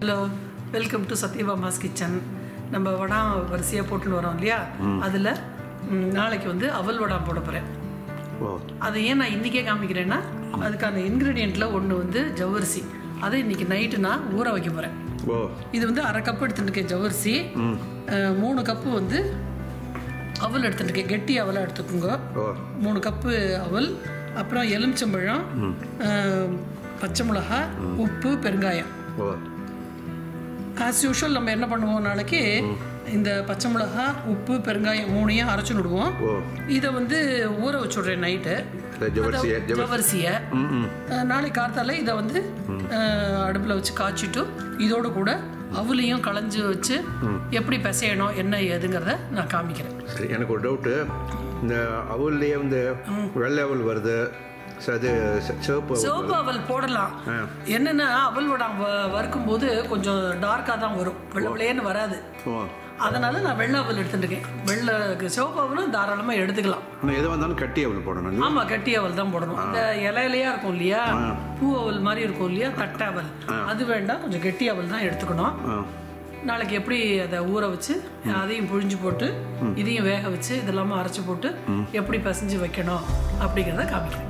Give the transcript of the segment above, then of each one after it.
Hello welcome to Satyabhama's kitchen நம்ம வடம் வரிசையாக போட்டுன்னு வரோம் இல்லையா அதில் நாளைக்கு வந்து அவல் வடம் போட போகிறேன் ஓ அதை ஏன் நான் இன்றைக்கே காமிக்கிறேன்னா அதுக்கான இன்க்ரீடியண்ட்டில் ஒன்று வந்து ஜவ்வரிசி அதை இன்னைக்கு நைட்டு நான் ஊற வைக்க போகிறேன் ஓ இது வந்து அரை கப்பு எடுத்துட்டுருக்கேன் ஜவ்வரிசி அஹ், மூணு கப்பு வந்து அவல் எடுத்துட்டுருக்கேன் கெட்டி அவலாக எடுத்துக்கோங்க ஓ மூணு கப்பு அவல் அப்புறம் எலுமிச்சம்பழம் அஹ், பச்சை மிளகா உப்பு பெருங்காயம் ஓ ஆஸ் யூஷுவல் நம்ம என்ன பண்ணுவோம் நாளைக்கு இந்த பச்சை மிளகா உப்பு பெருங்காயம் மூணையும் அரைச்சு விடுவோம் ஓ இதை வந்து ஊற வச்சுடுறேன் நைட்டு இந்த ஜவரிசியை ஜவ ஜவரிசியை ம் ம் நாளைக்கு கார்த்தால இதை வந்து அடுப்பில் வச்சு காய்ச்சிட்டு இதோட கூட அவளையும் களைஞ்சு வச்சு எப்படி பிசையணும் என்ன ஏதுங்கிறத நான் காமிக்கிறேன் சரி எனக்கு ஒரு டவுட்டு இந்த அவல்லையே வந்து வெள்ளை அவல் வருது ச- அது ச- சிவப்பு அவல் சிவப்பு அவல் போடலாம் ஆ. என்னென்னா அவல் வடம் வ- வறுக்கும் போது கொஞ்சம் டார்க்காக தான் வரும் வெள்ளை வெள்ளையன்னு வராது ஓ அதனால நான் வெள்ளை அவல் எடுத்துட்டுருக்கேன் வெள்ளை சிவப்பு அவலும் தாராளமாக எடுத்துக்கலாம் ஆனால் எது வந்தாலும் கட்டி அவல் போடணும் இல்ல? ஆமாம் கட்டி அவல் தான் போடணும் இந்த இலை இலையா இருக்கும் இல்லையா பூ அவல் மாதிரி இருக்கும் இல்லையா தட்டை அவல் அது வேண்டாம் கொஞ்சம் கெட்டி அவல் தான் எடுத்துக்கணும் ஆ நாளைக்கு எப்படி அதை ஊற வச்சு அதையும் புழிஞ்சு போட்டு இதையும் வேக வச்சு இதெல்லாமே அரைச்சி போட்டு எப்படி பிசைஞ்சு வைக்கணும் அப்படிங்கிறத காமிக்கிறேன்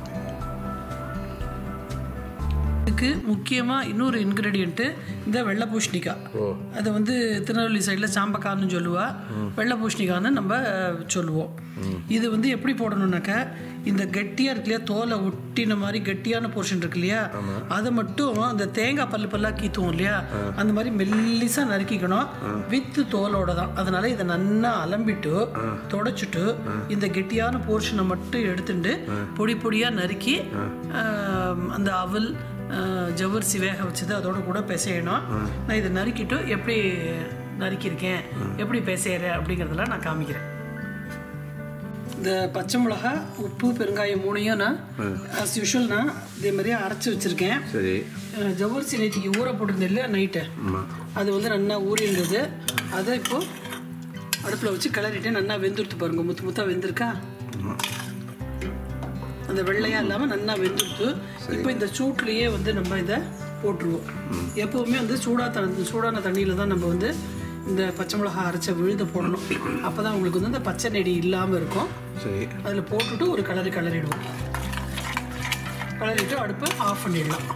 இதுக்கு முக்கியமாக இன்னொரு இன்க்ரீடியண்ட்டு இந்த வெள்ளை பூஷணிக்காய் ஓ அதை வந்து திருநெல்வேலி சைடில் சாம்பக்கான்னு சொல்லுவா வெள்ளை பூஷணிக்கான்னு நம்ம சொல்லுவோம் இது வந்து எப்படி போடணும்னாக்கா இந்த கெட்டியாக இருக்கு இல்லையா தோலை ஒட்டின மாதிரி கெட்டியான போர்ஷன் இருக்கு இல்லையா அதை மட்டும் அந்த தேங்காய் பல்லு பல்லாக கீத்துவோம் இல்லையா அந்த மாதிரி மெல்லிசாக நறுக்கிக்கணும் வித்து தோலோட தான் அதனால இதை நல்லா அலம்பிட்டு தொடச்சிட்டு இந்த கெட்டியான போர்ஷனை மட்டும் எடுத்துட்டு பொடி பொடியாக நறுக்கி ஆம், அந்த அவல் ஆஹ், ஜவ்வரிசி வேக வச்சது அதோட கூட பிசையணும் நான் இதை நறுக்கிட்டு எப்படி நறுக்கியிருக்கேன் எப்படி பிசைகிறேன் அப்படிங்கிறதெல்லாம் நான் காமிக்கிறேன் இந்த பச்சை மிளகா உப்பு பெருங்காயம் மூணையும் நான் ஆஸ் யூஷுவல் நான் இதே மாதிரியே அரைச்சி வச்சுருக்கேன் சரி அஹ், ஜவ்வரிசி நேற்றுக்கு ஊற போட்டிருந்தேன் இல்லையா நைட்டு ஆமாம் அது வந்து நல்லா ஊறி இருந்தது அதை இப்போ அடுப்பில் வச்சு கிளறிட்டு நல்லா வெந்துடுத்து பாருங்க முத்து முத்தாக வெந்திருக்கா ஆமாம் அந்த வெள்ளையா இல்லாமல் நல்லா வெந்துடுத்து இப்போ இந்த சூட்லேயே வந்து நம்ம இதை போட்டுருவோம் எப்போவுமே வந்து சூடா த சூடான தண்ணியில் தான் நம்ம வந்து இந்த பச்சை மிளகா அரைச்ச விழுத போடணும் அப்போ தான் உங்களுக்கு வந்து இந்த பச்சை நெடி இல்லாமல் இருக்கும் சரி அதில் போட்டுட்டு ஒரு கலரி கலரிடுவோம் கலரிட்டு அடுப்பை ஆஃப் பண்ணிடலாம்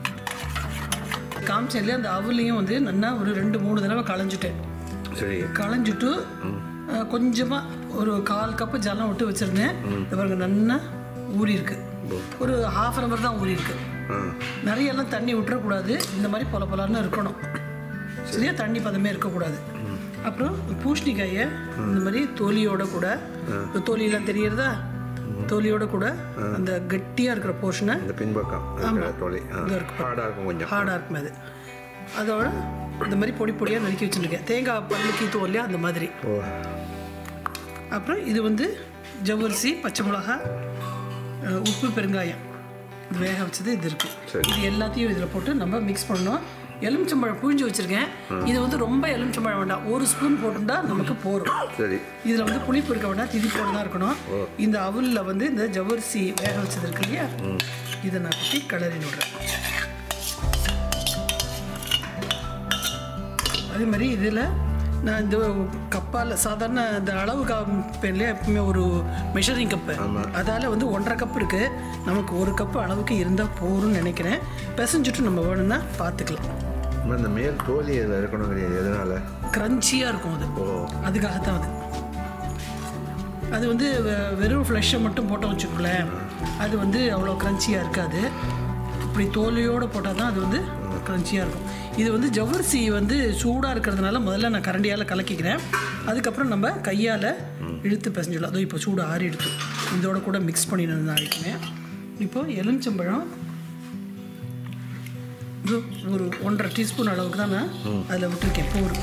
காமிச்சதுலேயே அந்த அவலையும் வந்து நல்லா ஒரு ரெண்டு மூணு தடவை களைஞ்சிட்டேன் சரி களைஞ்சிட்டு கொஞ்சமாக ஒரு கால் கப்பு ஜலம் விட்டு வச்சுருந்தேன் இது பாருங்க நல்லா ஊறி இருக்கு ஒரு ஹாஃப் அன் ஹவர் தான் ஊறி இருக்கு ஆ நிறைய எல்லாம் தண்ணி விட்டுறக்கூடாது இந்த மாதிரி பொல பொலன்னு இருக்கணும் சரியா தண்ணி பதமே இருக்கக்கூடாது அப்புறம் பூஷணிக்காயை இந்த மாதிரி தோலியோட கூட இந்த தோலியெல்லாம் தெரியறதா தோலியோட கூட அந்த கட்டியாக இருக்கிற போர்ஷனை இந்த பின்பக்கம் இருக்கிற தோழி இதோ இருக்கு ஹார்டாக இருக்கும் கொஞ்சம் ஹார்டாக இருக்கும் அது அதோட இந்த மாதிரி பொடி பொடியாக நறுக்கி வச்சுருக்கேன் தேங்காய் பல்லு கீத்துவோம் இல்லையா அந்த மாதிரி ஓ அப்புறம் இது வந்து ஜவ்வரிசி பச்சை மிளகா அஹ், உப்பு பெருங்காயம் இது வேக வச்சது இது இருக்கு சரி. இது எல்லாத்தையும் இதில் போட்டு நம்ம மிக்ஸ் பண்ணணும் எலுமிச்சம்பழம் புழிஞ்சு வச்சுருக்கேன் இது வந்து ரொம்ப எலுமிச்சம்பழம் வேண்டாம் ஒரு ஸ்பூன் போட்டுட்டா நமக்கு போரும் சரி இதில் வந்து புளிப்பு இருக்க வேண்டாம் திதிப்போடு தான் இருக்கணும் இந்த அவலில் வந்து இந்த ஜவ்வரிசி வேக வச்சது இருக்கு இல்லையா இதை நான் குட்டி கிளறி விடுறேன் அதே மாதிரி இதில் நான் இந்த கப்பால் சாதாரண இந்த அளவு காமிப்பேன் இல்லையா எப்பவுமே ஒரு மெஷரிங் கப்பு அதால் வந்து ஒன்றரை கப் இருக்குது நமக்கு ஒரு கப் அளவுக்கு இருந்தால் போரும்னு நினைக்கிறேன் பிசைஞ்சிட்டு நம்ம வேணும்னா பார்த்துக்கலாம் அம்மா, இந்த மேல் தோலி இதில் இருக்கணுங்கிறது எதனால க்ரன்ச்சியாக இருக்கும் அது ஓ அதுக்காகத்தான் அது அது வந்து வெ- வெறும் ஃப்ளஷை மட்டும் போட்டோம் வச்சுக்கோங்களேன் அது வந்து அவ்வளோ க்ரன்ச்சியாக இருக்காது இப்படி தோலியோடு போட்டால் தான் அது வந்து க்ரன்ச்சியாக இருக்கும் இது வந்து ஜவ்வரிசி வந்து சூடாக இருக்கிறதுனால முதல்ல நான் கரண்டியால் கலக்கிக்கிறேன் அதுக்கப்புறம் நம்ம கையால் இழுத்து பிசைஞ்சிடலாம் அதோ இப்போ சூடு ஆறி எடுத்து இதோட கூட மிக்ஸ் பண்ணி நான் அரைக்கிறேன் இப்போ எலுமிச்சம்பழம் இது ஒரு ஒன்றரை டீஸ்பூன் அளவுக்கு தான் நான் அதில் விட்டுருக்கேன் போர்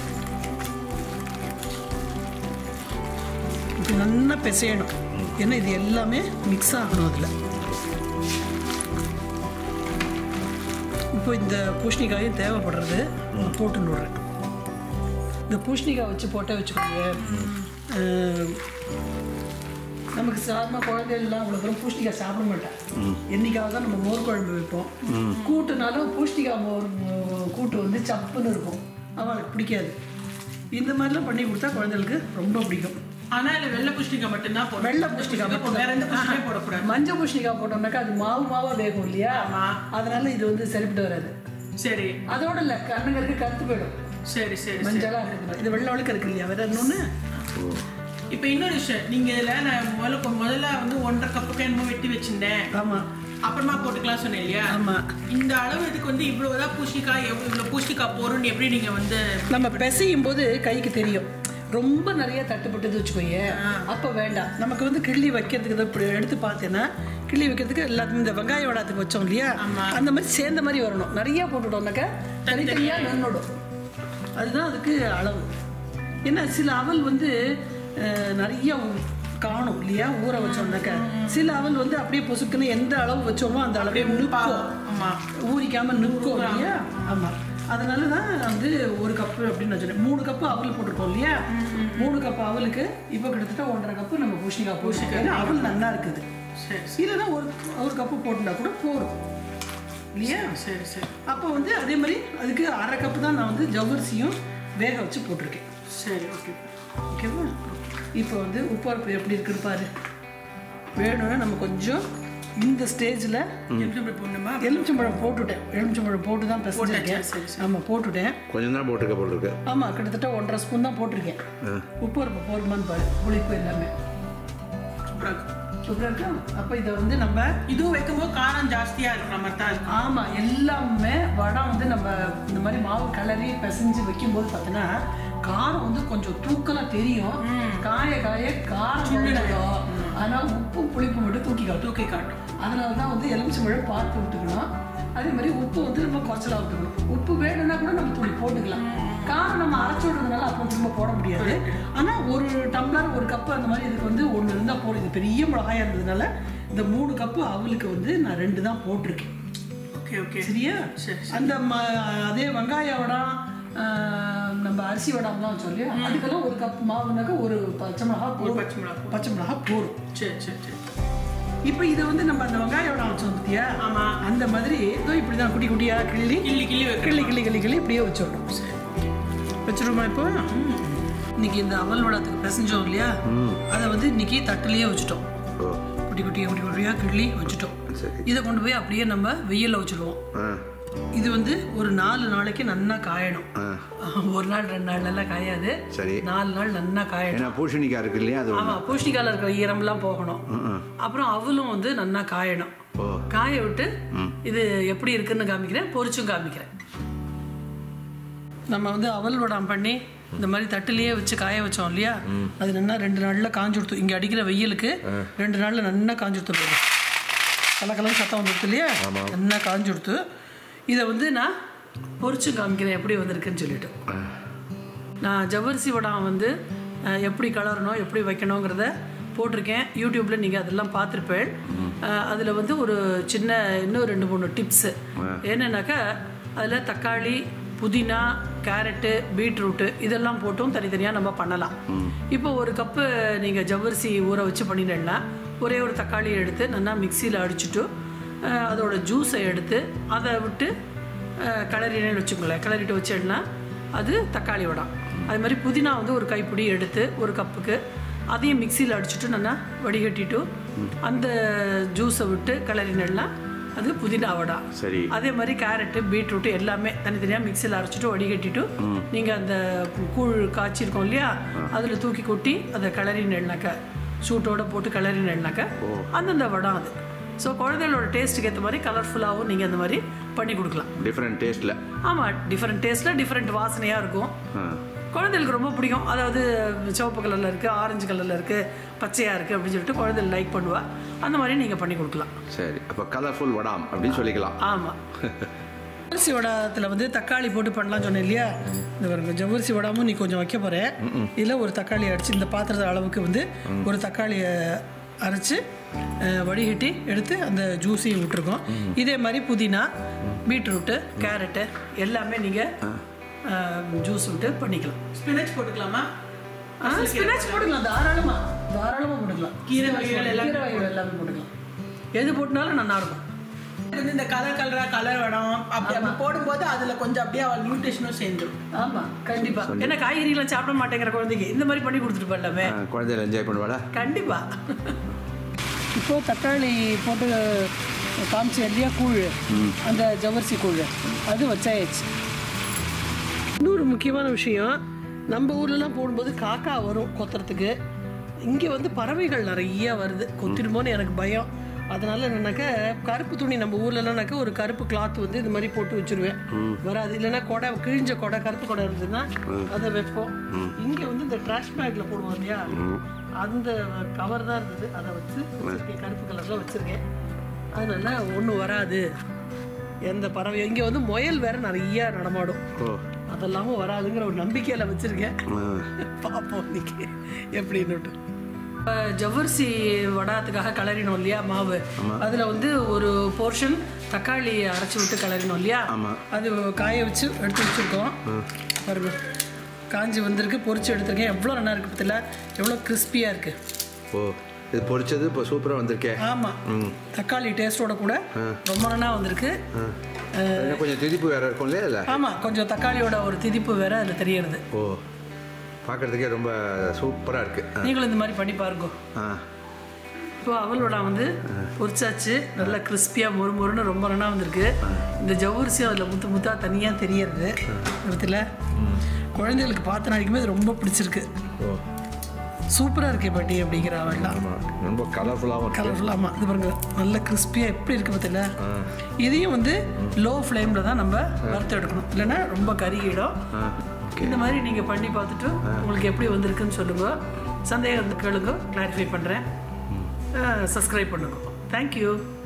இது நல்லா பிசையணும் ஏன்னா இது எல்லாமே மிக்ஸ் ஆகணும் அதில் இப்போ இந்த பூஷணிக்காயும் தேவைப்படுறது நான் போட்டுன்னு விடுறேன் இந்த பூஷணிக்காய் வச்சு போட்டே வச்சுக்கோங்க அஹ், நமக்கு சாதாரண குழந்தைகள்லாம் அவ்வளோ தூரம் பூஷ்டிக்காய் சாப்பிட மாட்டேன் என்னைக்காவது தான் நம்ம மோர் குழம்பு வைப்போம் கூட்டுனாலும் பூஷ்டிக்காய் மோர் மோ- கூட்டு வந்து சப்புன்னு இருக்கும் அவளுக்கு பிடிக்காது இந்த மாதிரிலாம் பண்ணி கொடுத்தா குழந்தைகளுக்கு ரொம்ப பிடிக்கும் ஆனா இதுல வெள்ளை புஷ்டிக்காய் மட்டும்தான் போடணும் வெள்ளை பூஷ்டிக்காய் மட்டும் வேற எந்த புஷ்டிக்காயும் போடக்கூடாது மஞ்சள் பூஷ்டிக்காய் போட்டோம்னாக்கா அது மாவு மாவா வேகும் இல்லையா ஆமா. அதனால இது வந்து சரிப்பட்டு வராது சரி அதோட இல்லை கண்ணுங்கிறது கருத்து போயிடும் சரி சரி மஞ்சளா இருக்குது இது வெள்ளை வெளுக்க இருக்கு இல்லையா வேற இன்னொன்று இப்போ இன்னொரு விஷயம் நீங்க இதுல நான் முதல்ல கொ- முதல்ல வந்து ஒன்றரை கப்புக்கு என்னமோ வெட்டி வச்சிருந்தேன் ஆமாம் அப்புறமா போட்டுக்கலாம் சொன்னேன் இல்லையா ஆமாம் இந்த அளவு இதுக்கு வந்து இவ்வளவுதான் பூஷ்டிக்காய் எவ்வளவு இவ்வளவு பூஷ்டிக்காய் போறோம்னு எப்படி நீங்க வந்து நம்ம பிசையும் போது கைக்கு தெரியும் ரொம்ப நிறைய தட்டுப்பட்டது வச்சுக்கோயே அப்போ வேண்டாம் நமக்கு வந்து கிள்ளி வைக்கிறதுக்கு தான் இப்படி எடுத்து பார்த்தேன்னா கிள்ளி வைக்கிறதுக்கு எல்லாத்துக்கும் இந்த வெங்காய வடாத்துக்கு வச்சோம் இல்லையா அந்த மாதிரி சேர்ந்த மாதிரி வரணும் நிறைய போட்டுட்டோம்னாக்கா தனித்தனியாக நின்றுடும் அதுதான் அதுக்கு அளவு ஏன்னா சில அவல் வந்து அஹ், நிறைய ஊ- காணும் இல்லையா ஊற வச்சோம்னாக்கா சில அவல் வந்து அப்படியே பொசுக்குன்னு எந்த அளவு வச்சோமோ அந்த அளவே நிற்கும் ஆமா ஊறிக்காம நிற்கும் இல்லையா ஆமா அதனால தான் வந்து ஒரு கப்பு அப்படின்னு நான் சொன்னேன் மூணு கப்பு அவல் போட்டிருக்கோம் இல்லையா மூணு கப்பு அவலுக்கு இப்போ கிட்டத்தட்ட ஒன்றரை கப்பு நம்ம பூசணிக்காய் பூசணிக்காய் ஏன்னா அவல் நல்லா இருக்குது சரி இல்லைன்னா ஒரு ஒரு கப்பு போட்டுனா கூட போதும் இல்லையா சரி சரி அப்போ வந்து அதே மாதிரி அதுக்கு அரை கப்பு தான் நான் வந்து ஜவ்வரிசியும் வேக வச்சு போட்டிருக்கேன் சரி ஓகே ஓகேவா இப்போ வந்து உப்பரப்பு எப்படி இருக்குன்னு பாரு வேணும்னா நம்ம கொஞ்சம் இந்த ஸ்டேஜில் எப்படி போடணுமா எலுமிச்சம்பழம் போட்டுட்டேன் எலுமிச்சம்பழம் போட்டு தான் பிசைஞ்சிருக்கேன் சரி, ஆமாம் போட்டுட்டேன் கொஞ்சம் தான் போட்டிருக்க போட்டிருக்கு ஆமாம் கிட்டத்தட்ட ஒன்றரை ஸ்பூன் தான் போட்டிருக்கேன் உப்பு இருப்பு போருமான்னு பாரு புளிப்பு எல்லாமே அப்புறம் சூப்பராக இருக்கா அப்போ இதை வந்து நம்ம இதுவும் வைக்கும்போது காரம் ஜாஸ்தியா இருக்கிற மாதிரி தான் இருக்கும் ஆமாம் எல்லாமே வடம் வந்து நம்ம இந்த மாதிரி மாவு கிளறி பிசைஞ்சு வைக்கும்போது பார்த்தீங்கன்னா காரம் வந்து கொஞ்சம் தூக்கலாக தெரியும் காய காய காரம் வந்துடும் ஆனால் உப்பு புளிப்பு மட்டும் தூக்கி காட்டும் தூக்கி காட்டும் அதனால தான் வந்து எலுமிச்சம்பழம் பார்த்து விட்டுக்கணும் அதே மாதிரி உப்பு வந்து நம்ம குறைச்சலாக விட்டுக்கணும் உப்பு வேணும்னா கூட நம்ம துளி போட்டுக்கலாம் காரம் நம்ம அரைச்சி விடுறதுனால அப்புறம் திரும்ப போட முடியாது ஆனால் ஒரு டம்ளர் ஒரு கப்பு அந்த மாதிரி இதுக்கு வந்து ஒன்று இருந்தால் போடும் இது பெரிய மிளகாயாக இருந்ததுனால இந்த மூணு கப்பு அவலுக்கு வந்து நான் ரெண்டு தான் போட்டிருக்கேன் ஓகே ஓகே சரியா சரி, அந்த ம அதே வெங்காய வடம் ஆஹ், நம்ம அரிசி வடம்லாம் சொல்லி அதுக்கெல்லாம் ஒரு கப் மாவுனாக்கா ஒரு பச்சை மிளகா ஒரு போடும் பச்சை மிளகா பச்சை மிளகா போடும் சரி சரி சரி இப்போ இதை வந்து நம்ம அந்த வெங்காய வடம் வச்சோம் பார்த்தியா ஆமா அந்த மாதிரி இதோ இப்படி தான் குட்டி குட்டியா கிள்ளி கிள்ளி கிள்ளி வைக்கணும் கிள்ளி கிள்ளி கிள்ளி கிள்ளி இப்படியே வச்சிடணும் சரி வச்சிருமா இப்போ இன்னைக்கு இந்த அவல் வடத்துக்கு பிசைஞ்சோம் இல்லையா அதை வந்து இன்னைக்கு தட்டுலயே வச்சுட்டோம் ஓ குட்டி குட்டியா குட்டி குட்டியா கிள்ளி வச்சுட்டோம் சரி இதை கொண்டு போய் அப்படியே நம்ம வெயில்ல வச்சிடுவோம் ஆ இது வந்து ஒரு நாலு நாளைக்கு நன்னா காயணும் ஆ ஒரு நாள் ரெண்டு நாள் எல்லாம் காயாது சரி நாலு நாள் நன்னா காயணும் ஏன்னா பூசணிக்காய் இருக்கு இல்லையா அது ஆமா பூஷ்ணிக்கால இருக்கிற ஈரம்லாம் போகணும் ம், ம். அப்புறம் அவலும் வந்து நன்னா காயணும் ஓ காய விட்டு இது எப்படி இருக்குன்னு காமிக்கிறேன் பொரிச்சும் காமிக்கிறேன் நம்ம வந்து அவல் வடம் பண்ணி இந்த மாதிரி தட்டுலயே வச்சு காய வச்சோம் இல்லையா அது நல்லா ரெண்டு நாள்ல காஞ்சு கொடுத்து இங்க அடிக்கிற வெயிலுக்கு ரெண்டு நாள்ல நல்லா காஞ்சு கொடுத்துருவோம் கலக்கலன்னு சத்தம் வந்துடுது இல்லையா நல்லா காஞ்சு கொடுத்து இதை வந்து நான் பொரிச்சு காமிக்கிறேன் எப்படி வந்திருக்குன்னு சொல்லிட்டு நான் ஜவ்வரிசி வடம் வந்து அஹ், எப்படி கலரணும் எப்படி வைக்கணுங்கிறத போட்டிருக்கேன் யூடியூப்பில் நீங்கள் அதெல்லாம் பார்த்துருப்பேன் அதில் வந்து ஒரு சின்ன இன்னும் ரெண்டு மூணு டிப்ஸு என்னென்னாக்கா அதில் தக்காளி புதினா கேரட்டு பீட்ரூட்டு இதெல்லாம் போட்டும் தனித்தனியாக நம்ம பண்ணலாம் இப்போ ஒரு கப்பு நீங்கள் ஜவ்வரிசி ஊற வச்சு பண்ணினேன்னா ஒரே ஒரு தக்காளி எடுத்து நல்லா மிக்சியில் அடிச்சுட்டு அஹ், அதோட ஜூஸை எடுத்து அதை விட்டு அஹ், கிளறினேன்னு வச்சுக்கோங்களேன் கிளறிட்டு வச்சேன்னா அது தக்காளி வடம் அது மாதிரி புதினா வந்து ஒரு கைப்பிடி எடுத்து ஒரு கப்புக்கு அதையும் மிக்சியில் அடிச்சுட்டு நல்லா வடிகட்டிட்டு அந்த ஜூஸை விட்டு கிளறினேன்னா அது புதினா வடை சரி அதே மாதிரி கேரட்டு பீட்ரூட்டு எல்லாமே தனித்தனியாக மிக்சியில் அரைச்சிட்டு வடிகட்டிட்டு நீங்கள் அந்த கூழ் காய்ச்சிருக்கோம் இல்லையா அதில் தூக்கி கொட்டி அதை கிளறினேன்னாக்க சூட்டோட போட்டு கிளறினேன்னாக்க அந்தந்த வடம் அது ஸோ குழந்தைகளோட டேஸ்ட்டுக்கு ஏற்ற மாதிரி கலர்ஃபுல்லாகவும் நீங்கள் அந்த மாதிரி பண்ணி கொடுக்கலாம் டிஃப்ரெண்ட் டேஸ்ட்டில் ஆமாம் டிஃப்ரெண்ட் டேஸ்ட்டில் டிஃப்ரெண்ட் வாசனையாக இருக்கும் ஆ குழந்தைகளுக்கு ரொம்ப பிடிக்கும் அதாவது சிவப்பு கலரில் இருக்குது ஆரஞ்சு கலரில் இருக்குது பச்சையாக இருக்குது அப்படின்னு சொல்லிட்டு குழந்தைகள் லைக் பண்ணுவா அந்த மாதிரி நீங்கள் பண்ணி கொடுக்கலாம் சரி அப்போ கலர்ஃபுல் வடாம் அப்படின்னு சொல்லிக்கலாம் ஆமாம் ஜவ்வரிசி வடத்தில் வந்து தக்காளி போட்டு பண்ணலாம் சொன்னேன் இல்லையா இந்த பாருங்க ஜவ்வரிசி வடாமும் நீ கொஞ்சம் வைக்க போகிறேன் இதில் ஒரு தக்காளி அடிச்சு இந்த பாத்திரத்து அளவுக்கு வந்து ஒரு தக்காளியை அரைச்சு அஹ், வடிகட்டி எடுத்து அந்த ஜூஸையும் விட்டுருக்கோம் இதே மாதிரி புதினா பீட்ரூட்டு கேரட்டு எல்லாமே நீங்கள் ஜூஸ் விட்டு பண்ணிக்கலாம் ஸ்பினச் போட்டுக்கலாமா ஸ்பினாச் போட்டுக்கலாம் தாராளமா தாராளமா போட்டுக்கலாம் கீரை வகைகள் எல்லாம் கீரை வகைகள் எல்லாமே போட்டுக்கலாம் எது போட்டுனாலும் நல்லா இருக்கும் வந்து இந்த கலர் கலரா கலர் வடம் அப்படி அப்படி போடும்போது அதுல கொஞ்சம் அப்படியே அவள் நியூட்ரிஷனும் சேர்ந்துடும் ஆமா கண்டிப்பா ஏன்னா காய்கறிலாம் சாப்பிட மாட்டேங்கிற குழந்தைக்கு இந்த மாதிரி பண்ணி கொடுத்துட்டு போயிடலாமே ஆ, குழந்தைகள் என்ஜாய் பண்ணுவாடா கண்டிப்பா இப்போ தக்காளி போட்டு காமிச்சு இல்லையா கூழ் அந்த ஜவர்சி கூழ் அது வச்சாயாச்சு இன்னொரு முக்கியமான விஷயம் நம்ம ஊர்லலாம் போடும்போது காக்கா வரும் கொத்துறதுக்கு இங்கே வந்து பறவைகள் நிறைய வருது கொத்திடுமோன்னு எனக்கு பயம் அதனால என்னன்னாக்க கருப்பு துணி நம்ம ஊர்லலாம்னாக்க ஒரு கருப்பு கிளாத் வந்து இந்த மாதிரி போட்டு வச்சிருவேன் வராது இல்லைன்னா கொடை கிழிஞ்ச கொடை கருப்பு கொடை இருந்ததுன்னா அதை வைப்போம் இங்கே வந்து இந்த ட்ராஷ் பேக்ல போடுவோம் இல்லையா அந்த கவர் தான் இருந்தது அதை வச்சு வச்சிருக்கேன் கருப்பு கலர்ல வச்சிருக்கேன் அதனால ஒன்றும் வராது எந்த பறவை இங்கே வந்து முயல் வேற நிறைய நடமாடும் ஓ அதெல்லாமும் வராதுங்கிற ஒரு நம்பிக்கையில வச்சிருக்கேன் ஆ, பார்ப்போம் இன்னைக்கு எப்படின்னுட்டு இப்ப ஜவ்வரிசி வடாத்துக்காக கிளறினோம் இல்லையா மாவு அதுல வந்து ஒரு போர்ஷன் தக்காளி அரைச்சி விட்டு கிளறினோம் இல்லையா ஆமா. அது காய வச்சு எடுத்து வச்சிருக்கோம் பாருங்க காஞ்சி வந்திருக்கு பொரிச்சு எடுத்திருக்கேன் எவ்வளோ நல்லா இருக்கு பத்தில எவ்வளோ கிறிஸ்பியாக இருக்கு ஓ இது பொரிச்சது இப்போ சூப்பராக வந்திருக்கே ஆமா ம் தக்காளி டேஸ்டோட கூட ரொம்ப நல்லா வந்திருக்கு இன்னும் கொஞ்சம் திதிப்பு வேற இருக்கும் இல்லையா இல்லை ஆமா கொஞ்சம் தக்காளியோட ஒரு திதிப்பு வேற அதில் தெரியறது ஓ பார்க்கறதுக்கே ரொம்ப சூப்பராக இருக்கு ஆ. நீங்களும் இந்த மாதிரி பண்ணி பாருங்க ஆ இப்போ அவல் வடை வந்து பொரிச்சாச்சு நல்லா கிறிஸ்பியாக மொறு மொறுன்னு ரொம்ப நல்லா வந்திருக்கு இந்த ஜவ்வரிசி அதில் முத்து முத்தா தனியாக தெரியறது இடத்துல குழந்தைகளுக்கு பார்த்த நாளைக்குமே இது ரொம்ப பிடிச்சிருக்கு ஓ சூப்பராக இருக்கே பாட்டி அப்படிங்கிற அவள்லாம் ஆமாம் ரொம்ப கலர்ஃபுல்லாகவும் இருக்கு கலர்ஃபுல்லாமா இது பாருங்க நல்ல கிறிஸ்பியாக எப்படி இருக்கு பார்த்தீங்களா இதையும் வந்து லோ ஃப்ளேமில் தான் நம்ம வறுத்து எடுக்கணும் இல்லைன்னா ரொம்ப கருகிடும் ஆ ஓகே இந்த மாதிரி நீங்கள் பண்ணி பார்த்துட்டு உங்களுக்கு எப்படி வந்திருக்குன்னு சொல்லுங்க சந்தேகம் கேளுங்க கிளாரிஃபை பண்ணுறேன் சப்ஸ்கிரைப் பண்ணுங்க தேங்க்யூ